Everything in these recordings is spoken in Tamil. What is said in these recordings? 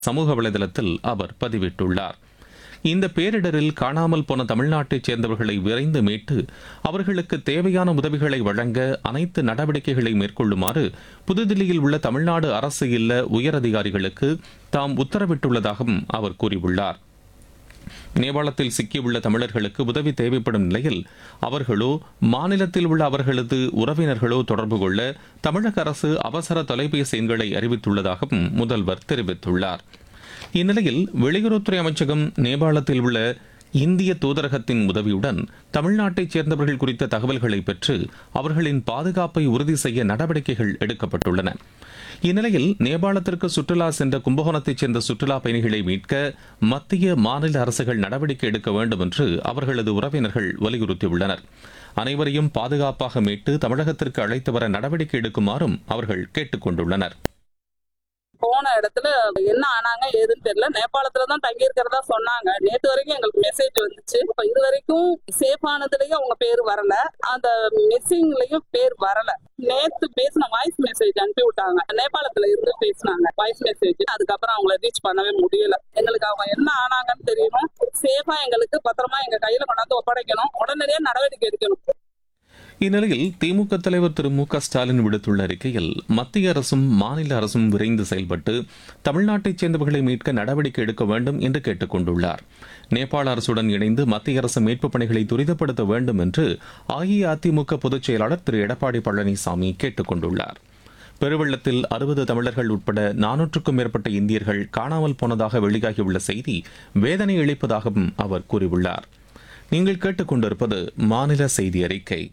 சமூக வலைதளத்தில் அவர் பதிவிட்டுள்ளார் இந்த பேரிடரில் காணாமல் போன தமிழ்நாட்டைச் சேர்ந்தவர்களை விரைந்து மீட்டு அவர்களுக்கு தேவையான உதவிகளை வழங்க அனைத்து நடவடிக்கைகளை மேற்கொள்ளுமாறு புதுதில்லியில் உள்ள தமிழ்நாடு அரசு இல்ல உயரதிகாரிகளுக்கு தாம் உத்தரவிட்டுள்ளதாகவும் அவர் கூறியுள்ளார் நேபாளத்தில் சிக்கியுள்ள தமிழர்களுக்கு உதவி தேவைப்படும் நிலையில் அவர்களோ மாநிலத்தில் உள்ள அவர்களது உறவினர்களோ தொடர்பு கொள்ள தமிழக அரசு அவசர தொலைபேசி எண்களை அறிவித்துள்ளதாகவும் முதல்வர் தெரிவித்துள்ளார் இந்நிலையில் வெளியுறவுத்துறை அமைச்சகம் நேபாளத்தில் உள்ள இந்திய தூதரகத்தின் உதவியுடன் தமிழ்நாட்டைச் சேர்ந்தவர்கள் குறித்த தகவல்களை பெற்று அவர்களின் பாதுகாப்பை உறுதி செய்ய நடவடிக்கைகள் எடுக்கப்பட்டுள்ளன இந்நிலையில் நேபாளத்திற்கு சுற்றுலா சென்ற கும்பகோணத்தைச் சேர்ந்த சுற்றுலா பயணிகளை மீட்க மத்திய மாநில அரசுகள் நடவடிக்கை எடுக்க வேண்டும் என்று அவர்களது உறவினர்கள் வலியுறுத்தியுள்ளனர் அனைவரையும் பாதுகாப்பாக மீட்டு தமிழகத்திற்கு அழைத்து வர நடவடிக்கை எடுக்குமாறும் அவர்கள் கேட்டுக் கொண்டுள்ளனர் போன இடத்துல என்ன ஆனாங்க ஏதுன்னு தெரியல நேபாளத்துல தான் தங்கி இருக்கிறதா சொன்னாங்க நேத்து வரைக்கும் எங்களுக்கு மெசேஜ் வந்துச்சு இப்ப இது வரைக்கும் சேஃப் ஆனதுலயும் அவங்க பேர் வரல அந்த மிஸ்ஸிங்லயும் பேர் வரல நேத்து பேசின வாய்ஸ் மெசேஜ் அனுப்பி விட்டாங்க நேபாளத்துல இருந்து பேசினாங்க வாய்ஸ் மெசேஜ் அதுக்கப்புறம் அவங்கள ரீச் பண்ணவே முடியல எங்களுக்கு அவங்க என்ன ஆனாங்கன்னு தெரியணும் சேஃபா எங்களுக்கு பத்திரமா எங்க கையில கொண்டாந்து ஒப்படைக்கணும் உடனடியாக நடவடிக்கை எடுக்கணும் இந்நிலையில் திமுக தலைவர் திரு மு க ஸ்டாலின் விடுத்துள்ள அறிக்கையில் மத்திய அரசும் மாநில அரசும் விரைந்து செயல்பட்டு தமிழ்நாட்டைச் சேர்ந்தவர்களை மீட்க நடவடிக்கை எடுக்க வேண்டும் என்று கேட்டுக் கொண்டுள்ளார் நேபாள அரசுடன் இணைந்து மத்திய அரசு மீட்புப் பணிகளை துரிதப்படுத்த வேண்டும் என்று அஇஅதிமுக பொதுச் செயலாளர் திரு எடப்பாடி பழனிசாமி கேட்டுக் கொண்டுள்ளார் பெருவெள்ளத்தில் அறுபது தமிழர்கள் உட்பட நானூற்றுக்கும் மேற்பட்ட இந்தியர்கள் காணாமல் போனதாக வெளியாகியுள்ள செய்தி வேதனை அளிப்பதாகவும் அவர் கூறியுள்ளார் நீங்கள் கேட்டுக்கொண்டிருப்பது மாநில செய்தி அறிக்கை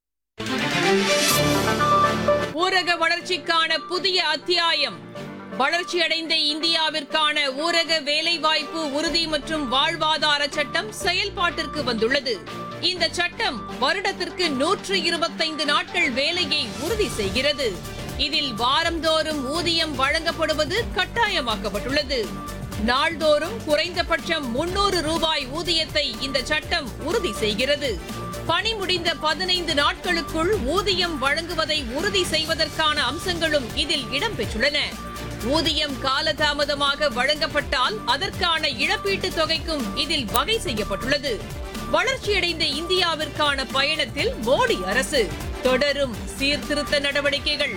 ஊரக வளர்ச்சிக்கான புதிய அத்தியாயம் வளர்ச்சியடைந்த இந்தியாவிற்கான ஊரக வேலைவாய்ப்பு உறுதி மற்றும் வாழ்வாதார சட்டம் செயல்பாட்டிற்கு வந்துள்ளது இந்த சட்டம் வருடத்திற்கு நூற்று இருபத்தைந்து நாட்கள் வேலையை உறுதி செய்கிறது இதில் வாரந்தோறும் ஊதியம் வழங்கப்படுவது கட்டாயமாக்கப்பட்டுள்ளது நாள்தோறும் குறைந்தபட்சம் முன்னூறு ரூபாய் ஊதியத்தை இந்த சட்டம் உறுதி செய்கிறது பணி முடிந்த பதினைந்து நாட்களுக்குள் ஊதியம் வழங்குவதை உறுதி செய்வதற்கான அம்சங்களும் இதில் இடம்பெற்றுள்ளன ஊதியம் காலதாமதமாக வழங்கப்பட்டால் அதற்கான இழப்பீட்டுத் தொகைக்கும் இதில் வகை செய்யப்பட்டுள்ளது வளர்ச்சியடைந்த இந்தியாவிற்கான பயணத்தில் மோடி அரசு தொடரும் சீர்திருத்த நடவடிக்கைகள்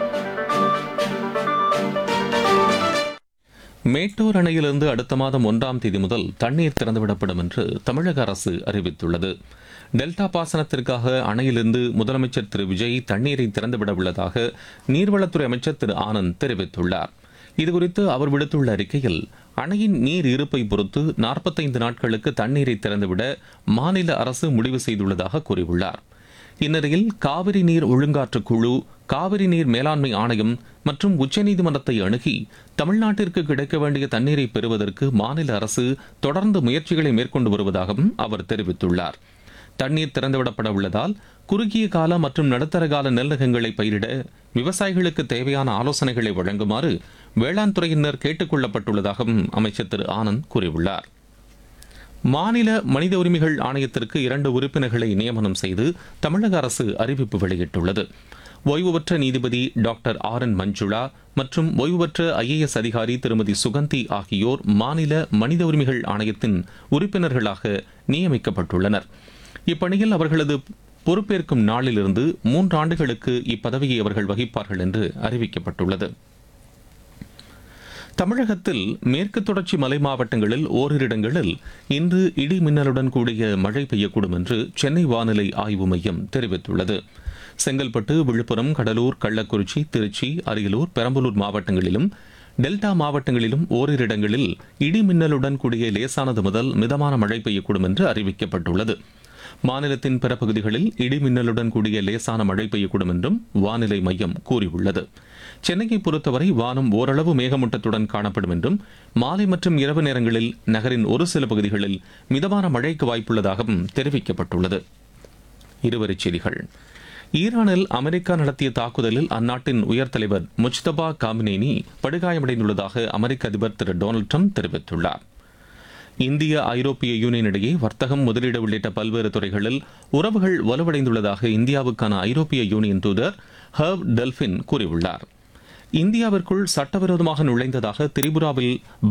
மேட்டூர் அணையிலிருந்து அடுத்த மாதம் ஒன்றாம் தேதி முதல் தண்ணீர் திறந்துவிடப்படும் என்று தமிழக அரசு அறிவித்துள்ளது டெல்டா பாசனத்திற்காக அணையிலிருந்து முதலமைச்சர் திரு விஜய் தண்ணீரை திறந்துவிட உள்ளதாக நீர்வளத்துறை அமைச்சர் திரு ஆனந்த் தெரிவித்துள்ளார் இதுகுறித்து அவர் விடுத்துள்ள அறிக்கையில் அணையின் நீர் இருப்பை பொறுத்து நாற்பத்தைந்து நாட்களுக்கு தண்ணீரை திறந்துவிட மாநில அரசு முடிவு செய்துள்ளதாக கூறியுள்ளார் இந்நிலையில் காவிரி நீர் ஒழுங்காற்று குழு காவிரி நீர் மேலாண்மை ஆணையம் மற்றும் உச்சநீதிமன்றத்தை அணுகி தமிழ்நாட்டிற்கு கிடைக்க வேண்டிய தண்ணீரை பெறுவதற்கு மாநில அரசு தொடர்ந்து முயற்சிகளை மேற்கொண்டு வருவதாகவும் அவர் தெரிவித்துள்ளார் தண்ணீர் திறந்துவிடப்பட உள்ளதால் குறுகிய கால மற்றும் நடுத்தர கால நெல்லகங்களை பயிரிட விவசாயிகளுக்கு தேவையான ஆலோசனைகளை வழங்குமாறு வேளாண் துறையினர் கேட்டுக் கொள்ளப்பட்டுள்ளதாகவும் அமைச்சர் திரு ஆனந்த் கூறியுள்ளார் மாநில மனித உரிமைகள் ஆணையத்திற்கு இரண்டு உறுப்பினர்களை நியமனம் செய்து தமிழக அரசு அறிவிப்பு வெளியிட்டுள்ளது ஓய்வு பெற்ற நீதிபதி டாக்டர் ஆர் என் மஞ்சுளா மற்றும் ஓய்வு பெற்ற ஐஏஎஸ் அதிகாரி திருமதி சுகந்தி ஆகியோர் மாநில மனித உரிமைகள் ஆணையத்தின் உறுப்பினர்களாக நியமிக்கப்பட்டுள்ளனர் இப்பணியில் அவர்களது பொறுப்பேற்கும் நாளிலிருந்து மூன்று ஆண்டுகளுக்கு இப்பதவியை அவர்கள் வகிப்பார்கள் என்று அறிவிக்கப்பட்டுள்ளது தமிழகத்தில் மேற்கு தொடர்ச்சி மலை மாவட்டங்களில் ஓரிரு இடங்களில் இன்று இடி மின்னலுடன் கூடிய மழை பெய்யக்கூடும் என்று சென்னை வானிலை ஆய்வு மையம் தெரிவித்துள்ளது செங்கல்பட்டு விழுப்புரம் கடலூர் கள்ளக்குறிச்சி திருச்சி அரியலூர் பெரம்பலூர் மாவட்டங்களிலும் டெல்டா மாவட்டங்களிலும் ஓரிரு இடங்களில் இடி மின்னலுடன் கூடிய லேசானது முதல் மிதமான மழை பெய்யக்கூடும் என்று அறிவிக்கப்பட்டுள்ளது மாநிலத்தின் பிற பகுதிகளில் இடி மின்னலுடன் கூடிய லேசான மழை பெய்யக்கூடும் என்றும் வானிலை மையம் கூறியுள்ளது சென்னையை பொறுத்தவரை வானம் ஓரளவு மேகமூட்டத்துடன் காணப்படும் என்றும் மாலை மற்றும் இரவு நேரங்களில் நகரின் ஒரு சில பகுதிகளில் மிதமான மழைக்கு வாய்ப்புள்ளதாகவும் தெரிவிக்கப்பட்டுள்ளது இருவரிச் செய்திகள் ஈரானில் அமெரிக்கா நடத்திய தாக்குதலில் அந்நாட்டின் உயர் தலைவர் முஜ்தபா காமினேனி படுகாயமடைந்துள்ளதாக அமெரிக்க அதிபர் திரு டொனால்டு ட்ரம்ப் தெரிவித்துள்ளார் இந்திய ஐரோப்பிய யூனியன் இடையே வர்த்தகம் முதலீடு உள்ளிட்ட பல்வேறு துறைகளில் உறவுகள் வலுவடைந்துள்ளதாக இந்தியாவுக்கான ஐரோப்பிய யூனியன் தூதர் ஹர்வ் டெல்பின் கூறியுள்ளார் இந்தியாவிற்குள் சட்டவிரோதமாக நுழைந்ததாக திரிபுராவில்